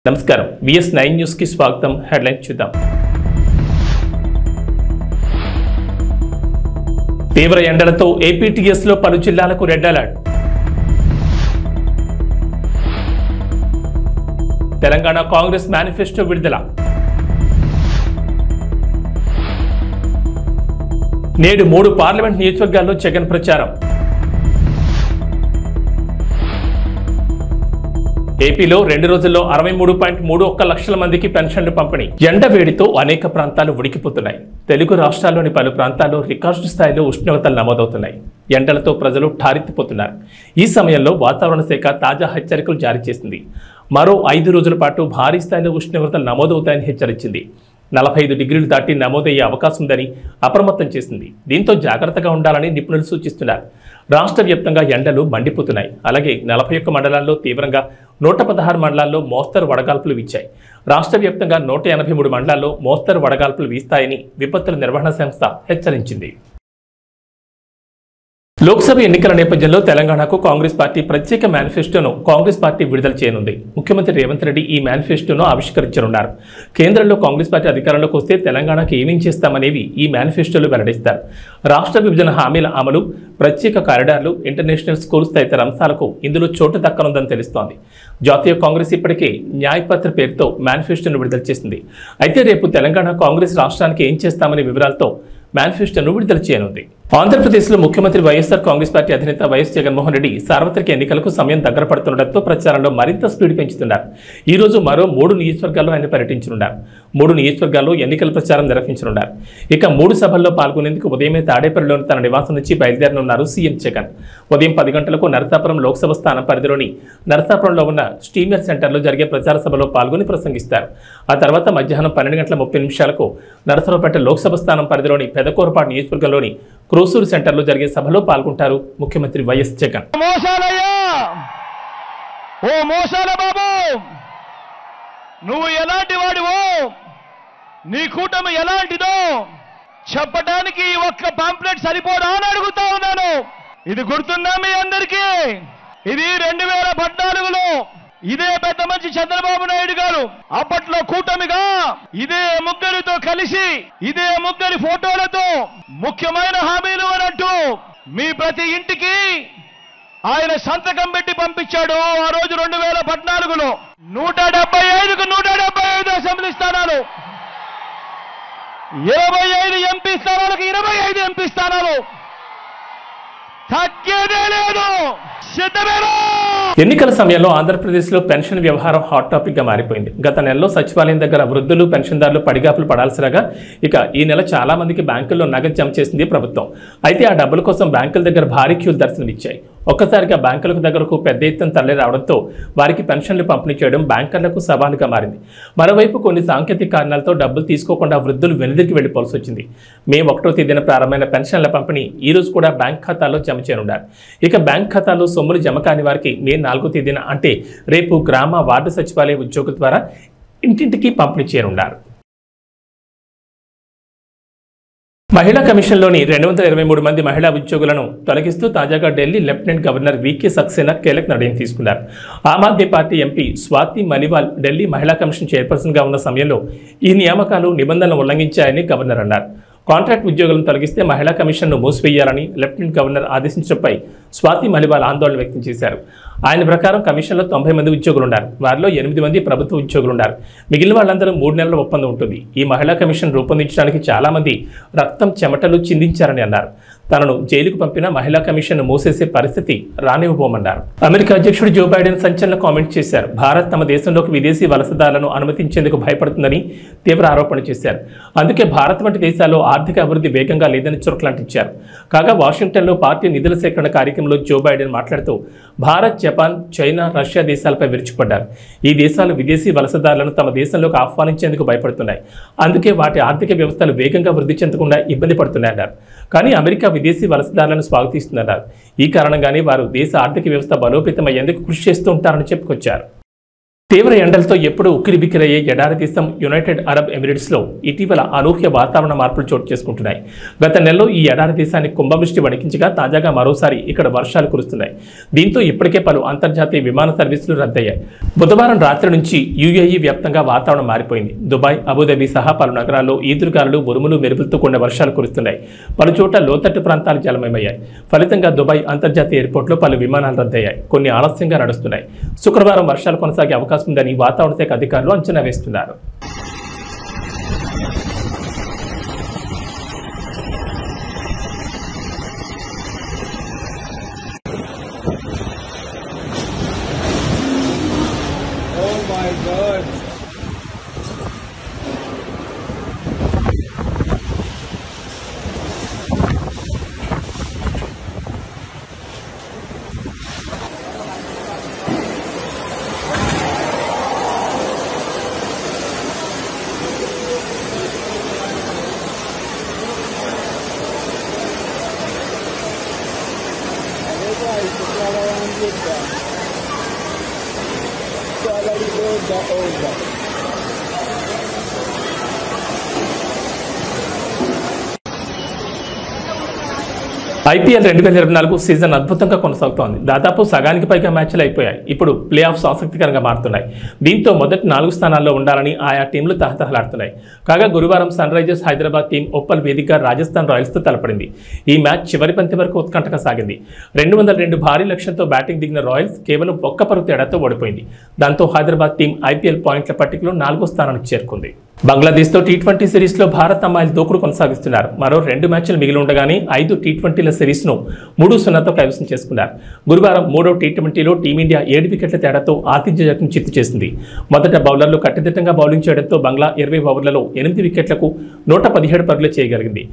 నమస్కారం VS nine news కి స్వాగతం హెడ్లైన్ చూద్దాం తీవ్ర ఎండలతో ఏపీటీఎస్ లో పలు జిల్లాలకు red alert Telangana Congress manifesto విడుదల నేడు మూడు పార్లమెంట్ నియోజకవర్గాల్లో జగన్ ప్రచారం ఏపీలో రెండు రోజుల్లో అరవై మూడు పాయింట్ మూడు ఒక్క లక్షల మందికి పెన్షన్లు పంపిణీ ఎండ వేడితో అనేక ప్రాంతాలు ఉడికిపోతున్నాయి తెలుగు రాష్ట్రాల్లోని పలు ప్రాంతాల్లో రికార్డు స్థాయిలో ఉష్ణోగ్రతలు నమోదవుతున్నాయి ఎండలతో ప్రజలు ఠారెత్తిపోతున్నారు ఈ సమయంలో వాతావరణ శాఖ తాజా హెచ్చరికలు జారీ చేసింది మరో ఐదు రోజుల పాటు భారీ స్థాయిలో ఉష్ణోగ్రతలు నమోదవుతాయని హెచ్చరించింది నలభై ఐదు డిగ్రీలు దాటి నమోదయ్యే అవకాశం ఉందని అప్రమత్తం చేసింది దీంతో జాగ్రత్తగా ఉండాలని నిపుణులు సూచిస్తున్నారు రాష్ట్ర వ్యాప్తంగా ఎండలు మండిపోతున్నాయి అలాగే నలభై ఒక్క మండలాల్లో తీవ్రంగా నూట పదహారు మండలాల్లో మోస్తరు వడగాల్పులు వీచాయి రాష్ట్ర వ్యాప్తంగా నూట ఎనభై మూడు మండలాల్లో మోస్తరు వడగాల్పులు వీస్తాయని విపత్తుల నిర్వహణ సంస్థ హెచ్చరించింది లోక్సభ ఎన్నికల నేపథ్యంలో తెలంగాణకు కాంగ్రెస్ పార్టీ ప్రత్యేక మేనిఫెస్టోను కాంగ్రెస్ పార్టీ విడుదల చేయనుంది ముఖ్యమంత్రి రేవంత్ రెడ్డి ఈ మేనిఫెస్టోను ఆవిష్కరించనున్నారు కేంద్రంలో కాంగ్రెస్ పార్టీ అధికారంలోకి వస్తే తెలంగాణకు ఏమేం చేస్తామనేవి ఈ మేనిఫెస్టోలో వెల్లడిస్తారు రాష్ట్ర విభజన హామీల అమలు ప్రత్యేక కారిడార్లు ఇంటర్నేషనల్ స్కూల్స్ తదితర అంశాలకు ఇందులో చోటు దక్కనుందని తెలుస్తోంది జాతీయ కాంగ్రెస్ ఇప్పటికే న్యాయపత్ర పేరుతో మేనిఫెస్టోను విడుదల చేసింది అయితే రేపు తెలంగాణ కాంగ్రెస్ రాష్ట్రానికి ఏం చేస్తామనే వివరాలతో మేనిఫెస్టోను విడుదల చేయనుంది ఆంధ్రప్రదేశ్లో ముఖ్యమంత్రి వైఎస్ఆర్ కాంగ్రెస్ పార్టీ అధినేత వైఎస్ జగన్మోహన్ రెడ్డి సార్వత్రిక ఎన్నికలకు సమయం దగ్గర పడుతుండటంతో ప్రచారంలో మరింత స్పీడ్ పెంచుతున్నారు ఈ రోజు మరో మూడు నియోజకవర్గాల్లో ఆయన పర్యటించనున్నారు మూడు నియోజకవర్గాల్లో ఎన్నికల ప్రచారం నిర్వహించనున్నారు ఇక మూడు సభల్లో పాల్గొనేందుకు ఉదయమే తాడేపల్లిలోని తన నివాసం నుంచి బయలుదేరనున్నారు సీఎం జగన్ ఉదయం పది గంటలకు నరసాపురం లోక్సభ స్థానం పరిధిలోని నరసాపురంలో ఉన్న స్టీమర్ సెంటర్లో జరిగే ప్రచార సభలో పాల్గొని ప్రసంగిస్తారు ఆ తర్వాత మధ్యాహ్నం పన్నెండు గంటల ముప్పై నిమిషాలకు నరసరావుపేట లోక్సభ స్థానం పరిధిలోని పెదకూరపాటు నియోజకవర్గంలోని క్రోసూరు సెంటర్లో జరిగే సభలో పాల్గొంటారు ముఖ్యమంత్రి వైఎస్ జగన్ మోసాలయ్యా ఓ మోసాల బాబు నువ్వు ఎలాంటి వాడివో నీ కూటమి ఎలాంటిదో చెప్పడానికి ఈ ఒక్క పాంప్లెట్ సరిపోదా అని అడుగుతా ఉన్నాను ఇది గుర్తుందా మీ అందరికీ ఇది రెండు వేల పద్నాలుగులో ఇదే పెద్ద మంచి చంద్రబాబు నాయుడు గారు అప్పట్లో కూటమిగా ఇదే ముగ్గురితో కలిసి ఇదే ముగ్గురి ఫోటోలతో ముఖ్యమైన హామీలు అనంటూ మీ ప్రతి ఇంటికి ఆయన సంతకం పెట్టి పంపించాడు ఆ రోజు రెండు వేల పద్నాలుగులో నూట డెబ్బై ఐదుకు నూట డెబ్బై ఐదు అసెంబ్లీ స్థానాలు ఇరవై ఐదు ఎంపీ స్థానాలకు ఇరవై ఐదు ఎంపీ స్థానాలు తగ్గేదే లేదు సిద్ధమేనా ఎన్నికల సమయంలో ఆంధ్రప్రదేశ్లో పెన్షన్ వ్యవహారం హాట్ టాపిక్ గా మారిపోయింది గత నెలలో సచివాలయం దగ్గర వృద్ధులు పెన్షన్దారులు పడిగాపులు పడాల్సిరాగా ఇక ఈ నెల చాలా మందికి బ్యాంకుల్లో నగదు జమ చేసింది ప్రభుత్వం అయితే ఆ డబ్బుల కోసం బ్యాంకుల దగ్గర భారీ క్యూలు దర్శనమిచ్చాయి ఒక్కసారిగా బ్యాంకులకు దగ్గరకు పెద్ద ఎత్తున తరలి రావడంతో వారికి పెన్షన్లు పంపిణీ చేయడం బ్యాంకర్లకు సవాలుగా మారింది మరోవైపు కొన్ని సాంకేతిక కారణాలతో డబ్బులు తీసుకోకుండా వృద్ధులు వెనుదిరికి వెళ్లిపోవాల్సి వచ్చింది మే ఒకటో తేదీన ప్రారంభమైన పెన్షన్ల పంపిణీ ఈ రోజు కూడా బ్యాంక్ ఖాతాలో జమ చేయనున్నారు ఇక బ్యాంక్ ఖాతాలో సొమ్ములు జమ కాని వారికి మే నాలుగో తేదీన అంటే రేపు గ్రామ వార్డు సచివాలయ ఉద్యోగుల ద్వారా ఇంటింటికి పంపిణీ చేయనున్నారు మహిళా కమిషన్లోని రెండు వందల ఇరవై మూడు మంది మహిళా ఉద్యోగులను తొలగిస్తూ తాజాగా ఢిల్లీ లెఫ్టినెంట్ గవర్నర్ వికే సక్సేనా కీలక నిర్ణయం తీసుకున్నారు ఆమ్ ఆద్మీ పార్టీ ఎంపీ స్వాతి మలివాల్ ఢిల్లీ మహిళా కమిషన్ చైర్పర్సన్గా ఉన్న సమయంలో ఈ నియామకాలు నిబంధనలు ఉల్లంఘించాయని గవర్నర్ అన్నారు కాంట్రాక్ట్ ఉద్యోగులను తొలగిస్తే మహిళా కమిషన్ను మూసివేయాలని లెఫ్టినెంట్ గవర్నర్ ఆదేశించడంపై స్వాతి మలివాల్ ఆందోళన వ్యక్తం చేశారు ఆయన ప్రకారం కమిషన్లో తొంభై మంది ఉద్యోగులు ఉన్నారు వారిలో ఎనిమిది మంది ప్రభుత్వ ఉద్యోగులు ఉన్నారు మిగిలిన వాళ్ళందరూ మూడు నెలల ఒప్పందం ఉంటుంది ఈ మహిళా కమిషన్ రూపొందించడానికి చాలా మంది రక్తం చెమటలు చిందించారని అన్నారు తనను జైలుకు పంపిన మహిళా కమిషన్ మూసేసే పరిస్థితి రానివ్వబోమన్నారు అమెరికా అధ్యక్షుడు జో బైడెన్ సంచలన కామెంట్ చేశారు భారత్ తమ దేశంలోకి విదేశీ వలసదారులను అనుమతించేందుకు భయపడుతుందని తీవ్ర ఆరోపణ చేశారు అందుకే భారత్ వంటి దేశాల్లో ఆర్థిక అభివృద్ధి వేగంగా లేదని చురకలంటించారు కాగా వాషింగ్టన్లో పార్టీ నిధుల సేకరణ కార్యక్రమంలో జో బైడెన్ మాట్లాడుతూ భారత్ జపాన్ చైనా రష్యా దేశాలపై విరుచుకుపడ్డారు ఈ దేశాలు విదేశీ వలసదారులను తమ దేశంలోకి ఆహ్వానించేందుకు భయపడుతున్నాయి అందుకే వాటి ఆర్థిక వ్యవస్థలు వేగంగా వృద్ధి చెందకుండా ఇబ్బంది పడుతున్నాయన్నారు కానీ అమెరికా విదేశీ వలసదారులను స్వాగతిస్తున్నారు ఈ కారణంగానే వారు దేశ ఆర్థిక వ్యవస్థ బలోపేతమయ్యేందుకు కృషి చేస్తూ ఉంటారని చెప్పుకొచ్చారు తీవ్ర ఎండలతో ఎప్పుడూ ఉక్కిరిబిక్కిరయ్యే ఎడారి దేశం యునైటెడ్ అరబ్ ఎమిరేట్స్లో ఇటీవల అనూహ్య వాతావరణ మార్పులు చోటు చేసుకుంటున్నాయి గత నెలలో ఈ ఎడారి దేశాన్ని కుంభవృష్టి వణికించగా తాజాగా మరోసారి ఇక్కడ వర్షాలు కురుస్తున్నాయి దీంతో ఇప్పటికే పలు అంతర్జాతీయ విమాన సర్వీసులు రద్దయ్యాయి బుధవారం రాత్రి నుంచి యుఏఈ వ్యాప్తంగా వాతావరణం మారిపోయింది దుబాయ్ అబుదాబి సహా పలు నగరాల్లో ఈదురుగాలులు ఉరుములు మెరుపులతో కూడిన వర్షాలు కురుస్తున్నాయి పలు చోట్ల లోతట్టు ప్రాంతాలు జలమయమయ్యాయి ఫలితంగా దుబాయ్ అంతర్జాతీయ ఎయిర్పోర్ట్లో పలు విమానాలు రద్దయ్యాయి కొన్ని ఆలస్యంగా నడుస్తున్నాయి శుక్రవారం వర్షాలు కొనసాగే అవకాశం ఉందని వాతావరణ శాఖ అధికారులు అంచనా వేస్తున్నారు Oh my god. ఐపీఎల్ రెండు వేల ఇరవై నాలుగు సీజన్ అద్భుతంగా కొనసాగుతోంది దాదాపు సగానికి పైగా మ్యాచ్లు అయిపోయాయి ఇప్పుడు ప్లే ఆఫ్స్ ఆసక్తికరంగా మారుతున్నాయి దీంతో మొదటి నాలుగు స్థానాల్లో ఉండాలని ఆయా టీంలు తహతహలాడుతున్నాయి కాగా గురువారం Sunrisers Hyderabad team Uppal వేదికగా రాజస్థాన్ రాయల్స్తో తలపడింది ఈ మ్యాచ్ చివరి పంతి వరకు ఉత్కంఠగా సాగింది రెండు వందల రెండు భారీ లక్ష్యంతో బ్యాటింగ్ దిగిన రాయల్స్ కేవలం ఒక్క పరుగు తేడాతో ఓడిపోయింది దాంతో హైదరాబాద్ టీం ఐపీఎల్ పాయింట్ల పట్టికలో నాలుగో స్థానానికి చేరుకుంది బంగ్లాదేశ్తో టీ ట్వంటీ సిరీస్లో భారత్ అమ్మాయిలు దూకుడు కొనసాగిస్తున్నారు మరో రెండు మ్యాచ్లు మిగిలి ఉండగానే ఐదు టీ ట్వంటీల సిరీస్ను మూడు సున్నాతో కైవసం చేసుకున్నారు గురువారం మూడో టీ ట్వంటీలో టీమిండియా ఏడు వికెట్ల తేడాతో ఆతిథ్య జట్టును చిత్తు చేసింది మొదట బౌలర్లు కట్టుదిట్టంగా బౌలింగ్ చేయడంతో బంగ్లా ఇరవై ఓవర్లలో ఎనిమిది వికెట్లకు నూట పదిహేడు పరుగులు చేయగలిగింది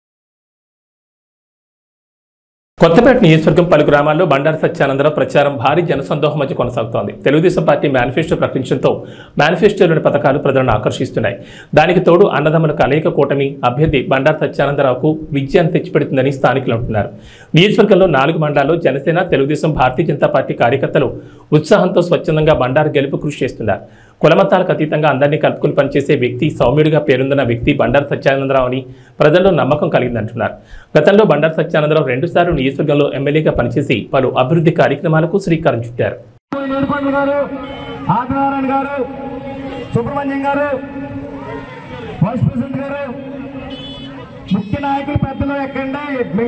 కొత్తపేట నియోజకవర్గం పలు గ్రామాల్లో బండారు సత్యానందరావు ప్రచారం భారీ జనసందోహం మధ్య కొనసాగుతోంది తెలుగుదేశం పార్టీ మేనిఫెస్టో ప్రకటించడంతో మేనిఫెస్టోలోని పథకాలు ప్రజలను ఆకర్షిస్తున్నాయి దానికి తోడు అన్నదమ్ముల కలయిక కూటమి అభ్యర్థి బండారు సత్యానందరావుకు విజయాన్ని తెచ్చిపెడుతుందని స్థానికులు అంటున్నారు నియోజకవర్గంలో నాలుగు మండలాల్లో జనసేన తెలుగుదేశం భారతీయ జనతా పార్టీ కార్యకర్తలు ఉత్సాహంతో స్వచ్ఛందంగా బండారు గెలుపు కృషి చేస్తున్నారు కులమతాలకు అతీతంగా అందరినీ కలుపుకుని పనిచేసే వ్యక్తి సౌమ్యుడిగా పేరొందిన వ్యక్తి బండారు సత్యానందరావు అని ప్రజల్లో నమ్మకం కలిగిందంటున్నారు గతంలో బండారు సత్యానందరావు రెండుసార్లు నియోజకవర్గంలో ఎమ్మెల్యేగా పనిచేసి పలు అభివృద్ధి కార్యక్రమాలకు శ్రీకారం చుట్టారు నేర్పండు గారు ఆదినారాయణ గారు సుబ్రహ్మణ్యం గారు వైస్ ప్రెసిడెంట్ గారు ముఖ్య నాయకులు పెద్దలు ఎక్కండి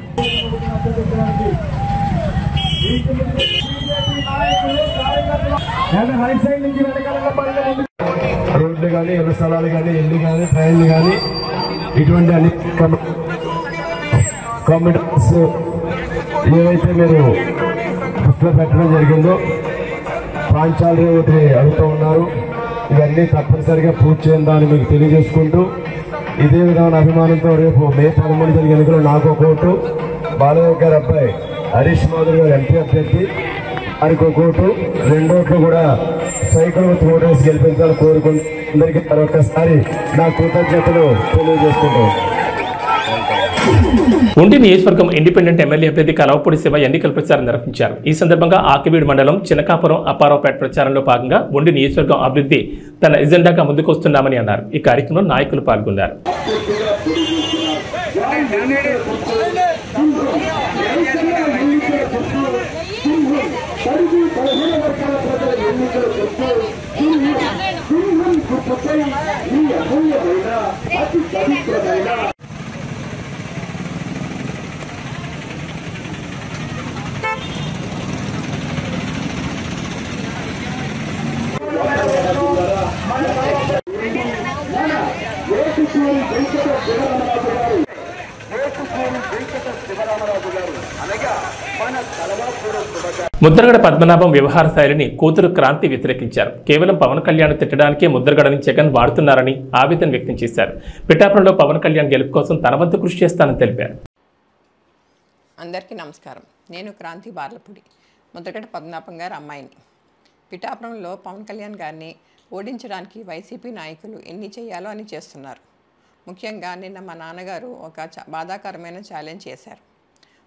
రైట్ సైడ్ నుంచి వెనకాల బండ్లు ముందుకు రోడ్లు కానీ ఇళ్ల స్థలాలు కానీ ఇల్లు కానీ ట్రైన్లు కానీ ఇటువంటి అన్ని కాంపిటర్స్ ఏవైతే మీరు దృష్టిలో పెట్టడం జరిగిందో ప్రాంతాలు ఒకటి అడుగుతూ ఉన్నారు ఇవన్నీ తప్పనిసరిగా పూర్తి చేయాలని మీకు తెలియజేసుకుంటూ ఇదే విధమైన అభిమానంతో రేపు మే పదమూడు జరిగే ఎన్నికలు నాకు ఒక ఓటు బాలయ్య గారి అబ్బాయి హరీష్ మాధురి గారు ఎంపీ అభ్యర్థి వారికి ఒక ఓటు రెండోట్లు కూడా సైకిల్ గుర్తు ఓటు వేసి గెలిపించాలని కోరుకుంటూ అందరికీ మరొకసారి నా కృతజ్ఞతలు తెలియజేసుకుంటాం ఉండి నియోజకవర్గం ఇండిపెండెంట్ ఎమ్మెల్యే అభ్యర్థి కలవపూడి శివ ఎన్నికల ప్రచారం నిర్వహించారు ఈ సందర్భంగా ఆకివీడు మండలం చినకాపురం అప్పారావుపేట ప్రచారంలో భాగంగా ఉండి నియోజకవర్గం అభివృద్ధి తన ఎజెండాగా ముందుకొస్తున్నామని అన్నారు ఈ కార్యక్రమంలో నాయకులు పాల్గొన్నారు ముద్రగడ పద్మనాభం వ్యవహార శైలిని కూతురు క్రాంతి వ్యతిరేకించారు కేవలం పవన్ కళ్యాణ్ తిట్టడానికే ముద్రగడని జగన్ వాడుతున్నారని ఆవేదన వ్యక్తం చేశారు పిఠాపురంలో పవన్ కళ్యాణ్ గెలుపు కోసం తన వంతు కృషి చేస్తానని తెలిపారు అందరికీ నమస్కారం నేను క్రాంతి బార్లపూడి మొదట పద్మనాభం గారు అమ్మాయిని పిఠాపురంలో పవన్ కళ్యాణ్ గారిని ఓడించడానికి వైసీపీ నాయకులు ఎన్ని చేయాలో అని చేస్తున్నారు ముఖ్యంగా నిన్న మా నాన్నగారు ఒక చ- బాధాకరమైన ఛాలెంజ్ చేశారు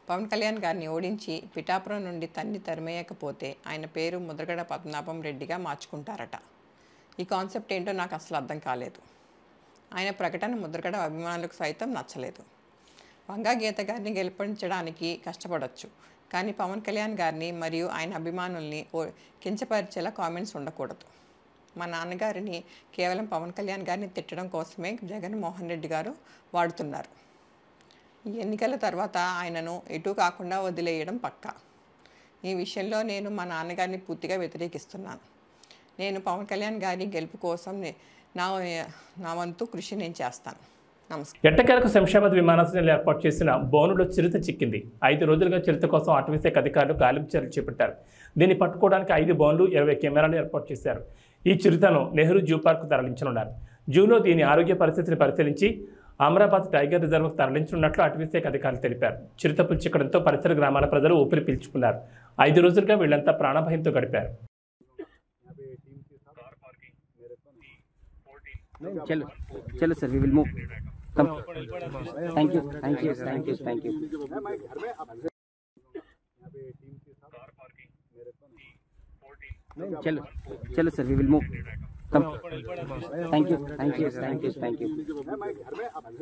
పవన్ కళ్యాణ్ గారిని ఓడించి పిఠాపురం నుండి తన్ని తరిమేయకపోతే ఆయన పేరు ముద్రగడ పద్మనాభం రెడ్డిగా మార్చుకుంటారట ఈ కాన్సెప్ట్ ఏంటో నాకు అసలు అర్థం కాలేదు ఆయన ప్రకటన ముద్రగడ అభిమానులకు సైతం నచ్చలేదు వంగా గీత గారిని గెలిపించడానికి కష్టపడొచ్చు కానీ పవన్ కళ్యాణ్ గారిని మరియు ఆయన అభిమానుల్ని ఓ కించపరిచేలా కామెంట్స్ ఉండకూడదు మా నాన్నగారిని కేవలం పవన్ కళ్యాణ్ గారిని తిట్టడం కోసమే జగన్మోహన్ రెడ్డి గారు వాడుతున్నారు ఈ ఎన్నికల తర్వాత ఆయనను ఎటు కాకుండా వదిలేయడం పక్కా ఈ విషయంలో నేను మా నాన్నగారిని పూర్తిగా వ్యతిరేకిస్తున్నాను నేను పవన్ కళ్యాణ్ గారి గెలుపు కోసం నే- నా నా వంతు కృషి నేను చేస్తాను నమస్కారం ఎట్టకేలకు శంషాబాద్ విమానాశ్రయంలో ఏర్పాటు చేసిన బోనులో చిరుత చిక్కింది ఐదు రోజులుగా చిరుత కోసం అటవీశాఖ అధికారులు గాలింపు చర్యలు చేపట్టారు దీన్ని పట్టుకోవడానికి ఐదు బోన్లు ఇరవై కెమెరాలు ఏర్పాటు చేశారు ఈ చిరుతను నెహ్రూ జూ పార్క్ తరలించనున్నారు జూలో దీని ఆరోగ్య పరిస్థితిని పరిశీలించి అమరాబాద్ టైగర్ రిజర్వ్కు తరలించనున్నట్లు అటవీశాఖ అధికారులు తెలిపారు చిరుత పుల్చిక్కడంతో పరిసర గ్రామాల ప్రజలు ఊపిరి పీల్చుకున్నారు ఐదు రోజులుగా వీళ్ళంతా ప్రాణభయంతో గడిపారు चलो चलो sir we will move come thank you thank you thank you thank you चलो चलो sir we will move come thank you thank you thank you thank you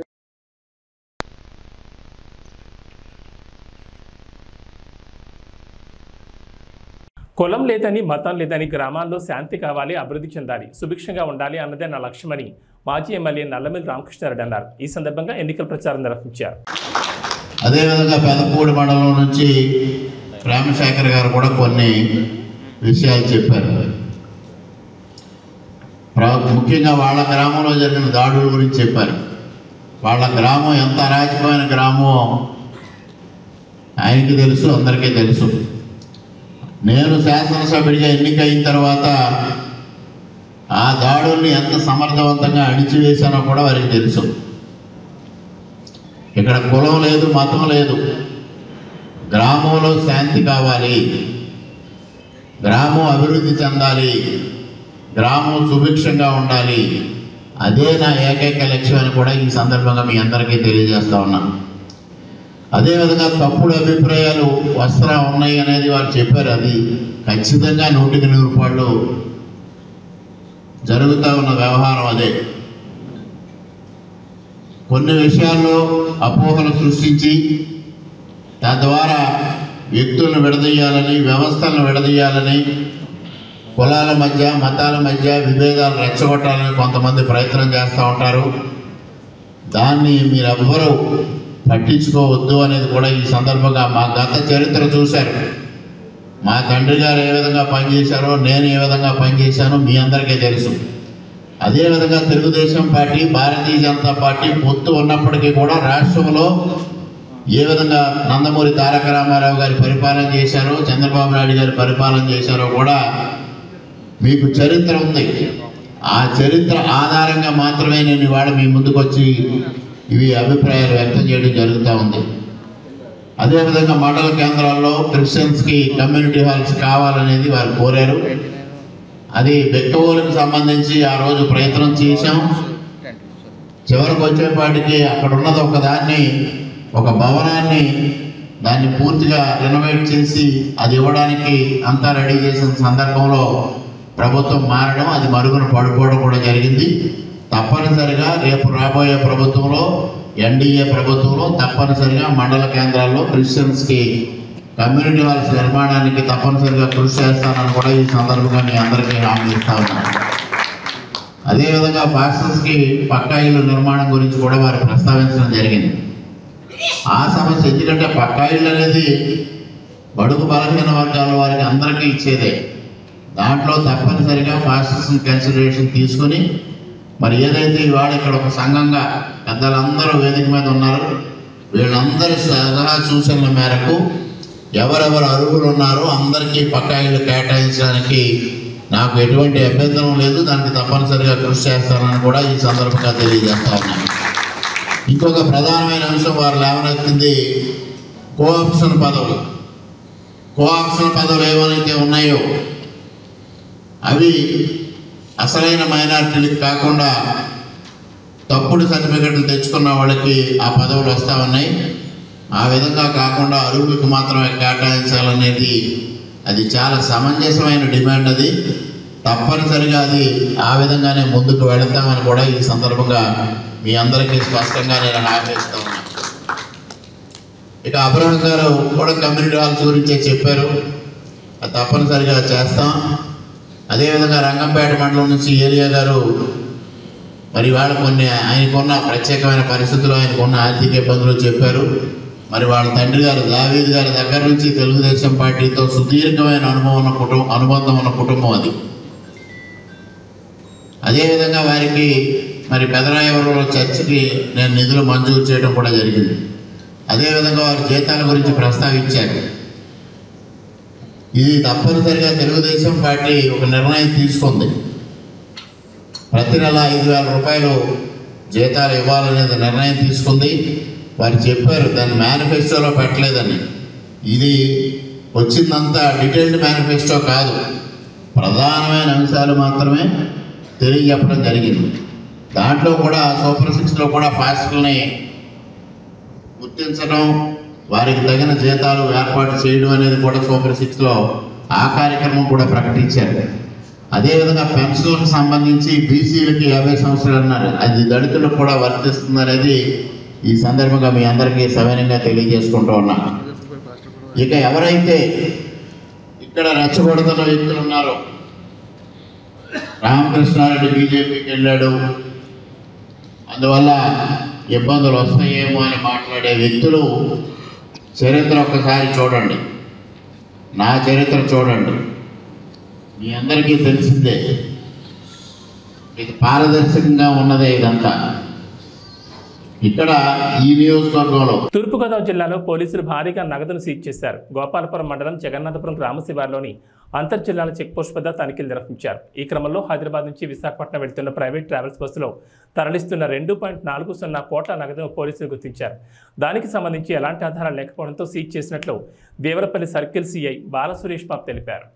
కులం లేదని మతం లేదని గ్రామాల్లో శాంతి కావాలి అభివృద్ధి చెందాలి సుభిక్షంగా ఉండాలి అన్నదే నా లక్ష్యమని మాజీ ఎమ్మెల్యే నల్లమిల్లి రామకృష్ణారెడ్డి అన్నారు ఈ సందర్భంగా ఎన్నికల ప్రచారం నిర్వహించారు అదేవిధంగా పెదపూడి మండలం నుంచి రామశేఖర్ గారు కూడా కొన్ని విషయాలు చెప్పారు ప్ర- ముఖ్యంగా వాళ్ళ గ్రామంలో జరిగిన దాడుల గురించి చెప్పారు వాళ్ళ గ్రామం ఎంత అరాచకమైన గ్రామం ఆయనకి తెలుసు అందరికీ తెలుసు నేను శాసనసభ్యుడిగా ఎన్నికైన తర్వాత ఆ దాడుల్ని ఎంత సమర్థవంతంగా అణిచివేశానో కూడా వారికి తెలుసు ఇక్కడ కులం లేదు మతం లేదు గ్రామంలో శాంతి కావాలి గ్రామం అభివృద్ధి చెందాలి గ్రామం సుభిక్షంగా ఉండాలి అదే నా ఏకైక లక్ష్యం అని కూడా ఈ సందర్భంగా మీ అందరికీ తెలియజేస్తా ఉన్నాను అదేవిధంగా తప్పుడు అభిప్రాయాలు వస్త్రా ఉన్నాయి అనేది వారు చెప్పారు అది ఖచ్చితంగా నూటికి నూరు రూపాయలు జరుగుతూ ఉన్న వ్యవహారం అదే కొన్ని విషయాల్లో అపోహలు సృష్టించి తద్వారా వ్యక్తులను విడదీయాలని వ్యవస్థలను విడదీయాలని కులాల మధ్య మతాల మధ్య విభేదాలు రెచ్చగొట్టాలని కొంతమంది ప్రయత్నం చేస్తూ ఉంటారు దాన్ని మీరెవ్వరూ పట్టించుకోవద్దు అనేది కూడా ఈ సందర్భంగా మా గత చరిత్ర చూశారు మా తండ్రి గారు ఏ విధంగా పనిచేశారో నేను ఏ విధంగా పనిచేశానో మీ అందరికీ తెలుసు అదేవిధంగా తెలుగుదేశం పార్టీ భారతీయ జనతా పార్టీ పొత్తు ఉన్నప్పటికీ కూడా రాష్ట్రంలో ఏ విధంగా నందమూరి తారక రామారావు గారి పరిపాలన చేశారో చంద్రబాబు నాయుడు గారి పరిపాలన చేశారో కూడా మీకు చరిత్ర ఉంది ఆ చరిత్ర ఆధారంగా మాత్రమే నేను ఇవాళ మీ ముందుకు వచ్చి ఇవి అభిప్రాయాలు వ్యక్తం చేయడం జరుగుతూ ఉంది అదేవిధంగా మండల కేంద్రాల్లో క్రిస్టియన్స్కి కమ్యూనిటీ హాల్స్ కావాలనేది వారు కోరారు అది బెక్కవోలకు సంబంధించి ఆ రోజు ప్రయత్నం చేశాం చివరికి వచ్చేపాటికి అక్కడ ఉన్నది ఒక దాన్ని ఒక భవనాన్ని దాన్ని పూర్తిగా రెనోవేట్ చేసి అది ఇవ్వడానికి అంతా రెడీ చేసిన సందర్భంలో ప్రభుత్వం మారడం అది మరుగున పడిపోవడం కూడా జరిగింది తప్పనిసరిగా రేపు రాబోయే ప్రభుత్వంలో ఎన్డీఏ ప్రభుత్వంలో తప్పనిసరిగా మండల కేంద్రాల్లో క్రిస్టియన్స్కి కమ్యూనిటీ హాల్స్ నిర్మాణానికి తప్పనిసరిగా కృషి చేస్తానని కూడా ఈ సందర్భంగా మీ అందరికీ హామీ ఇస్తా ఉన్నాను అదేవిధంగా పాస్టర్స్కి పక్కా ఇల్లు నిర్మాణం గురించి కూడా వారు ప్రస్తావించడం జరిగింది ఆ సమస్య ఎందుకంటే పక్కా ఇల్లు అనేది బడుగు బలహీన వర్గాల వారికి అందరికీ ఇచ్చేదే దాంట్లో తప్పనిసరిగా పాస్టర్స్ని కన్సిడరేషన్ తీసుకొని మరి ఏదైతే ఇవాళ ఇక్కడ ఒక సంఘంగా పెద్దలందరూ వేదిక మీద ఉన్నారు వీళ్ళందరి సలహా సూచనల మేరకు ఎవరెవరు అర్హులు ఉన్నారో అందరికీ పక్కా ఇల్లు కేటాయించడానికి నాకు ఎటువంటి అభ్యంతరం లేదు దానికి తప్పనిసరిగా కృషి చేస్తానని కూడా ఈ సందర్భంగా తెలియజేస్తా ఉన్నాను ఇంకొక ప్రధానమైన అంశం వారు లేవనెత్తింది కోఆప్షన్ పదవులు కోఆప్షన్ పదవులు ఏవైతే ఉన్నాయో అవి అసలైన మైనారిటీలకు కాకుండా తప్పుడు సర్టిఫికెట్లు తెచ్చుకున్న వాళ్ళకి ఆ పదవులు వస్తూ ఉన్నాయి ఆ విధంగా కాకుండా అరువులకు మాత్రమే కేటాయించాలనేది అది చాలా సమంజసమైన డిమాండ్ అది తప్పనిసరిగా అది ఆ విధంగానే ముందుకు వెళతామని కూడా ఈ సందర్భంగా మీ అందరికీ స్పష్టంగా నేను హామీ ఇస్తా ఉన్నాను ఇక అబ్రహం గారు కూడా కమ్యూనిటీ హాల్స్ గురించే చెప్పారు అది తప్పనిసరిగా చేస్తాం అదేవిధంగా రంగంపేట మండలం నుంచి ఏరియా గారు మరి వాళ్ళ కొన్ని ఆయనకున్న ప్రత్యేకమైన పరిస్థితులు ఆయనకున్న ఆర్థిక ఇబ్బందులు చెప్పారు మరి వాళ్ళ తండ్రి గారు దావీద్ గారి దగ్గర నుంచి తెలుగుదేశం పార్టీతో సుదీర్ఘమైన అనుభవం ఉన్న కుటుంబం అనుబంధం ఉన్న కుటుంబం అది అదేవిధంగా వారికి మరి పెదరాయవరంలో చర్చికి నేను నిధులు మంజూరు చేయడం కూడా జరిగింది అదేవిధంగా వారి జీతాల గురించి ప్రస్తావించారు ఇది తప్పనిసరిగా తెలుగుదేశం పార్టీ ఒక నిర్ణయం తీసుకుంది ప్రతి నెల ఐదు వేల రూపాయలు జీతాలు ఇవ్వాలనేది నిర్ణయం తీసుకుంది వారు చెప్పారు దాన్ని మేనిఫెస్టోలో పెట్టలేదని ఇది వచ్చిందంతా డీటెయిల్డ్ మేనిఫెస్టో కాదు ప్రధానమైన అంశాలు మాత్రమే తెలియజెప్పడం జరిగింది దాంట్లో కూడా సూపర్ సిక్స్లో కూడా పాస్టర్ని గుర్తించడం వారికి తగిన జీతాలు ఏర్పాటు చేయడం అనేది కూడా సూపర్ సిక్స్లో ఆ కార్యక్రమం కూడా ప్రకటించారు అదేవిధంగా పెన్షన్లకు సంబంధించి బీసీలకి యాభై సంవత్సరాలు అన్నారు అది దళితులకు కూడా వర్తిస్తుంది అనేది ఈ సందర్భంగా మీ అందరికీ సవినంగా తెలియజేసుకుంటూ ఉన్నా ఇక ఎవరైతే ఇక్కడ రెచ్చగొడుతున్న వ్యక్తులు ఉన్నారో రామకృష్ణారెడ్డి బీజేపీకి వెళ్ళాడు అందువల్ల ఇబ్బందులు వస్తాయేమో అని మాట్లాడే వ్యక్తులు చరిత్ర ఒక్కసారి చూడండి నా చరిత్ర చూడండి మీ అందరికీ తెలిసిందే ఇది పారదర్శకంగా ఉన్నదే ఇదంతా ఇక్కడ ఈ నియోజకవర్గంలో తూర్పుగోదావరి జిల్లాలో పోలీసులు భారీగా నగదును సీజ్ చేశారు గోపాలపురం మండలం జగన్నాథపురం గ్రామ శివార్లోని అంతర్ జిల్లాల చెక్పోస్ట్ వద్ద తనిఖీలు నిర్వహించారు ఈ క్రమంలో హైదరాబాద్ నుంచి విశాఖపట్నం వెళ్తున్న ప్రైవేట్ ట్రావెల్స్ బస్సులో తరలిస్తున్న రెండు పాయింట్ నాలుగు సున్నా కోట్ల నగదును పోలీసులు గుర్తించారు దానికి సంబంధించి ఎలాంటి ఆధారాలు లేకపోవడంతో సీజ్ చేసినట్లు దేవరపల్లి సర్కిల్ సిఐ బాల సురేష్ బాబు తెలిపారు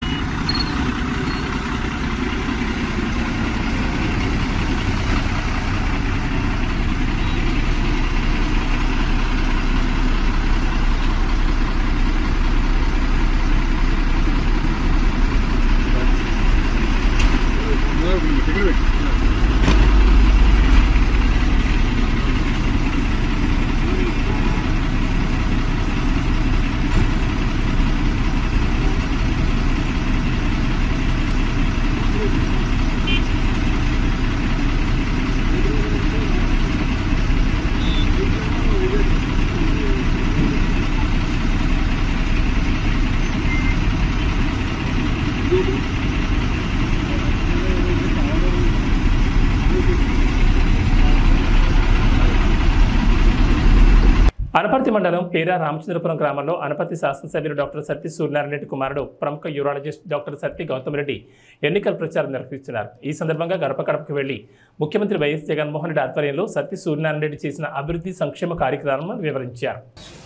అనపర్తి మండలం పేరా రామచంద్రపురం గ్రామంలో అనపర్తి శాసనసభ్యులు డాక్టర్ సత్తి సూర్యనారాయణ రెడ్డి కుమారుడు ప్రముఖ యూరాలజిస్ట్ డాక్టర్ సత్తి గౌతమ్ రెడ్డి ఎన్నికల ప్రచారం నిర్వహిస్తున్నారు ఈ సందర్భంగా గడప గడపకు వెళ్లి ముఖ్యమంత్రి వైఎస్ జగన్మోహన్ రెడ్డి ఆధ్వర్యంలో సత్తి సూర్యనారాయణ రెడ్డి చేసిన అభివృద్ధి సంక్షేమ కార్యక్రమాలను వివరించారు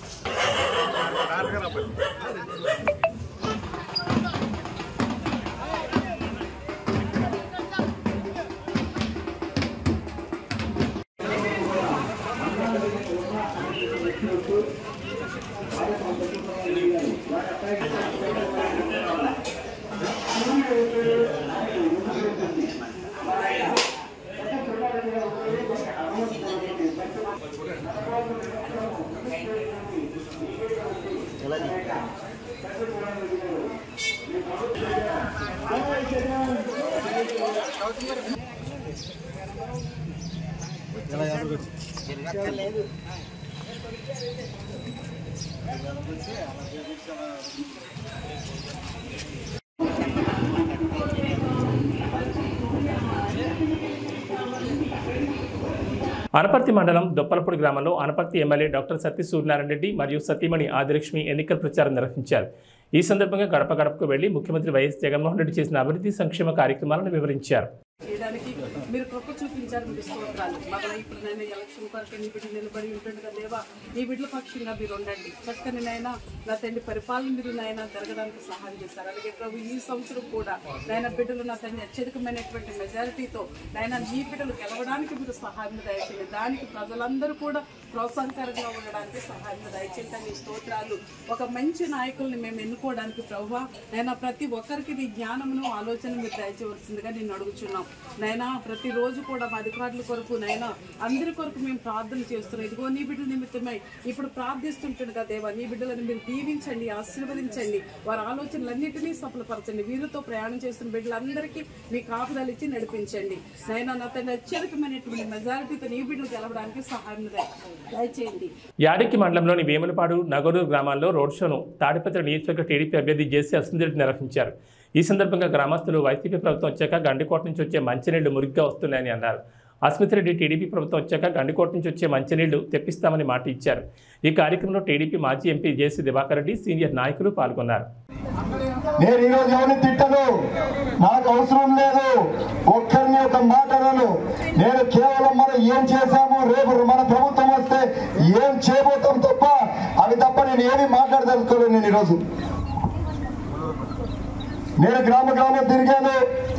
అనపర్తి మండలం దొప్పలపూడి గ్రామంలో అనపర్తి ఎమ్మెల్యే డాక్టర్ సత్య సూర్యనారాయణ రెడ్డి మరియు సతీమణి ఆదిలక్ష్మి ఎన్నికల ప్రచారం నిర్వహించారు ఈ సందర్భంగా గడప గడపకు వెళ్లి ముఖ్యమంత్రి వైఎస్ జగన్మోహన్ రెడ్డి చేసిన అభివృద్ధి సంక్షేమ కార్యక్రమాలను వివరించారు చేయడానికి మీరు కృప చూపించారు మీకు స్తోత్రాలు మరలా ఇప్పుడు నేను ఎలక్షన్ కొరకు నీ బిడ్డ నిలబడి ఉంటుండగా దేవా నీ బిడ్డల పక్షంగా మీరు ఉండండి చక్కని నాయన నా తండ్రి పరిపాలన మీరు నాయన జరగడానికి సహాయం చేస్తారు అలాగే ప్రభు ఈ సంవత్సరం కూడా నాయన బిడ్డలు నా తండ్రి అత్యధికమైనటువంటి మెజారిటీతో నాయన నీ బిడ్డలు గెలవడానికి మీరు సహాయం దయచేయండి దానికి ప్రజలందరూ కూడా ప్రోత్సాహకరంగా ఉండడానికి సహాయం దయచేయండి నీ స్తోత్రాలు ఒక మంచి నాయకుల్ని మేము ఎన్నుకోవడానికి ప్రభు నైనా ప్రతి ఒక్కరికి నీ జ్ఞానమును ఆలోచన మీరు దయచేయవలసిందిగా నేను అడుగుచున్నాం నైనా ప్రతిరోజు కూడా మా అధికారుల కొరకు నైనా అందరి కొరకు మేము ప్రార్థన చేస్తున్నాం ఇదిగో నీ బిడ్డల నిమిత్తమై ఇప్పుడు ప్రార్థిస్తుంటుండగా దేవా నీ బిడ్డలను మీరు దీవించండి ఆశీర్వదించండి వారి ఆలోచనలన్నింటినీ సఫలపరచండి వీరితో ప్రయాణం చేస్తున్న బిడ్డలందరికీ మీ కాపుదలు ఇచ్చి నడిపించండి నైనా నా తండ్రి అత్యధికమైనటువంటి మెజారిటీతో నీ బిడ్డలు గెలవడానికి సహాయం దయ- దయచేయండి యాడికి మండలంలోని వేములపాడు నగరూరు గ్రామాల్లో రోడ్ షోను తాడిపత్రి నియోజకవర్గ టీడీపీ అభ్యర్థి జేసీ అసందరెడ్డి నిర్వహించారు ఈ సందర్భంగా గ్రామస్తులు వైసీపీ ప్రభుత్వం వచ్చాక గండికోట నుంచి వచ్చే మంచినీళ్లు మురిగ్గా వస్తున్నాయని అన్నారు అస్మిత్ రెడ్డి టీడీపీ ప్రభుత్వం వచ్చాక గండికోట నుంచి వచ్చే మంచినీళ్లు తెప్పిస్తామని మాట ఇచ్చారు ఈ కార్యక్రమంలో టీడీపీ మాజీ ఎంపీ జేసీ దివాకర్ రెడ్డి సీనియర్ నాయకులు పాల్గొన్నారు నేను ఈరోజు ఎవరిని తిట్టను నాకు అవసరం లేదు ఒక్కరిని ఒక మాట అనను నేను కేవలం మనం ఏం చేశాము రేపు మన ప్రభుత్వం వస్తే ఏం చేయబోతాం తప్ప అవి తప్ప నేను ఏమీ మాట్లాడదలుచుకోలేను నేను ఈరోజు నేను గ్రామ గ్రామం తిరిగాను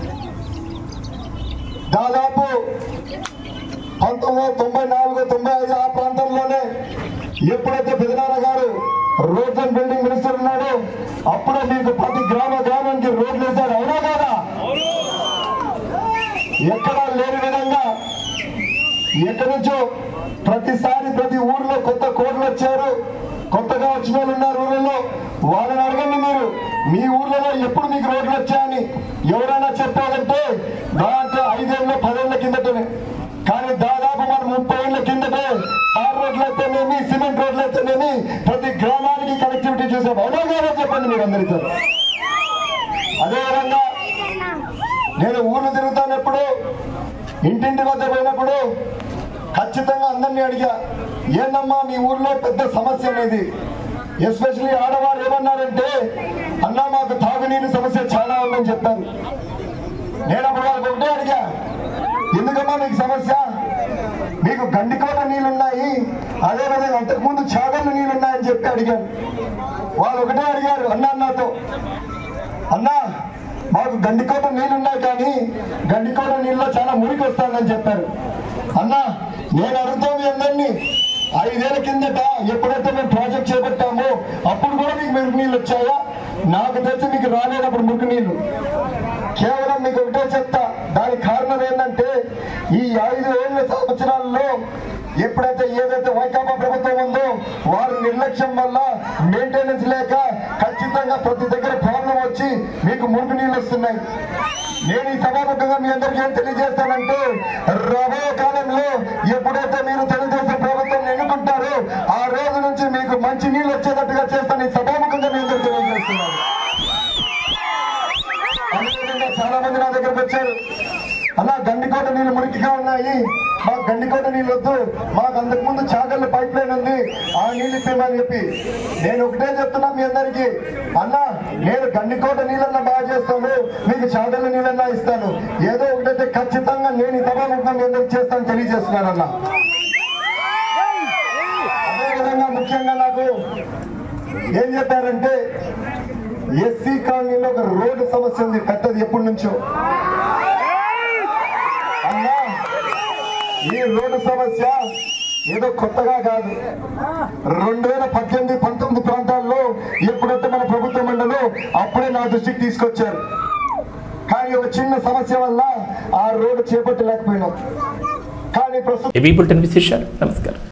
దాదాపు పంతొమ్మిది వందల తొంభై నాలుగు తొంభై ఐదు ఆ ప్రాంతంలోనే ఎప్పుడైతే పెదనాన్న గారు రోడ్స్ అండ్ బిల్డింగ్ మినిస్టర్ ఉన్నాడు అప్పుడే మీకు ప్రతి గ్రామ గ్రామానికి రోడ్లు వేశాడు అవునా కదా ఎక్కడా లేని విధంగా ఎక్కడి నుంచో ప్రతిసారి ప్రతి ఊర్లో కొత్త కోడ్లు వచ్చారు కొత్తగా వచ్చిన వాళ్ళు ఉన్నారు ఊళ్ళలో వాళ్ళని అడగండి మీరు మీ ఊర్లలో ఎప్పుడు మీకు రోడ్లు వచ్చాయని ఎవరైనా చెప్పాలంటే దాంట్లో ఐదేళ్ళ పదేళ్ల కిందటనే కానీ దాదాపు మనం ముప్పై ఏళ్ల కిందటే తార్ రోడ్లు అయితేనేమి సిమెంట్ రోడ్లు అయితేనేమి ప్రతి గ్రామానికి కనెక్టివిటీ చూసాం అవునా కాదా చెప్పండి మీరు అందరితో అదేవిధంగా నేను ఊర్లు తిరుగుతానప్పుడు ఇంటింటి వద్ద పోయినప్పుడు ఖచ్చితంగా అందరినీ అడిగా ఏందమ్మా మీ ఊర్లో పెద్ద సమస్య అనేది ఎస్పెషల్లీ ఆడవారు ఏమన్నారంటే అన్నా మాకు తాగునీరు సమస్య చాలా ఉందని చెప్పారు నేను అప్పుడు వాళ్ళకి ఒకటే అడిగా ఎందుకమ్మా మీకు సమస్య మీకు గండికోట నీళ్ళున్నాయి అదేవిధంగా అంతకుముందు చాగళ్ళు నీళ్ళున్నాయని చెప్పి అడిగాను వాళ్ళు ఒకటే అడిగారు అన్నా నాతో అన్నా మాకు గండికోట నీళ్ళున్నాయి కానీ గండికోట నీళ్ళలో చాలా మురికి వస్తుందని చెప్పారు అన్నా నేను అడుగుతా మీ అందరినీ ఐదేళ్ల కిందట ఎప్పుడైతే మేము ప్రాజెక్ట్ చేపట్టామో అప్పుడు కూడా మీకు మురికి నీళ్ళు వచ్చాయా నాకు తెలిసి మీకు రాలేనప్పుడు మురికి నీళ్ళు కేవలం మీకు ఒకటే చెప్తా దానికి కారణం ఏంటంటే ఈ ఐదు ఏళ్ళ సంవత్సరాల్లో ఎప్పుడైతే ఏదైతే వైకాపా ప్రభుత్వం ఉందో వారి నిర్లక్ష్యం వల్ల మెయింటెనెన్స్ లేక ఖచ్చితంగా ప్రతి దగ్గర ప్రాబ్లం వచ్చి మీకు మురికి నీళ్ళు వస్తున్నాయి నేను ఈ సభాముఖంగా మీ అందరికీ ఏం తెలియజేస్తానంటే రాబోయే కాలంలో ఎప్పుడైతే మీరు తెలుగుదేశం ప్రభుత్వం ఎన్నుకుంటారో ఆ రోజు నుంచి మీకు మంచి నీళ్ళు వచ్చేటట్టుగా చేస్తాను ఈ సభాముఖంగా మీ అందరికీ తెలియజేస్తున్నాను అదేవిధంగా చాలా మంది నా దగ్గరకు వచ్చారు అలా గండికోట నీళ్ళు మురికిగా ఉన్నాయి మాకు గండికోట నీళ్ళు వద్దు మాకు అంతకుముందు చాగళ్ళు పైప్ లైన్ ఉంది ఆ నీళ్ళు ఇప్పమని చెప్పి నేను ఒకటే చెప్తున్నా మీ అందరికీ అన్న నేను గండికోట నీళ్ళన్నా బాగా చేస్తాను మీకు చాగళ్ళ నీళ్ళన్నా ఇస్తాను ఏదో ఒకటైతే ఖచ్చితంగా నేను ఈ సభాముఖం మీ అందరికి చేస్తాను తెలియజేస్తున్నాను అన్న అదేవిధంగా ముఖ్యంగా నాకు ఏం చెప్పారంటే ఎస్సీ కాలనీలో ఒక రోడ్డు సమస్య ఉంది పెద్దది ఎప్పటి నుంచో అన్నా ఈ రోడ్డు సమస్య ఏదో కొత్తగా కాదు రెండు వేల పద్దెనిమిది పంతొమ్మిది ప్రాంతాల్లో ఎప్పుడైతే మన ప్రభుత్వం ఉండదో అప్పుడే నా దృష్టికి తీసుకొచ్చారు కానీ ఒక చిన్న సమస్య వల్ల ఆ రోడ్డు చేపట్టలేకపోయినాం కానీ ప్రస్తుతం ఏబీ బులెటిన్ విశేషాలు నమస్కారం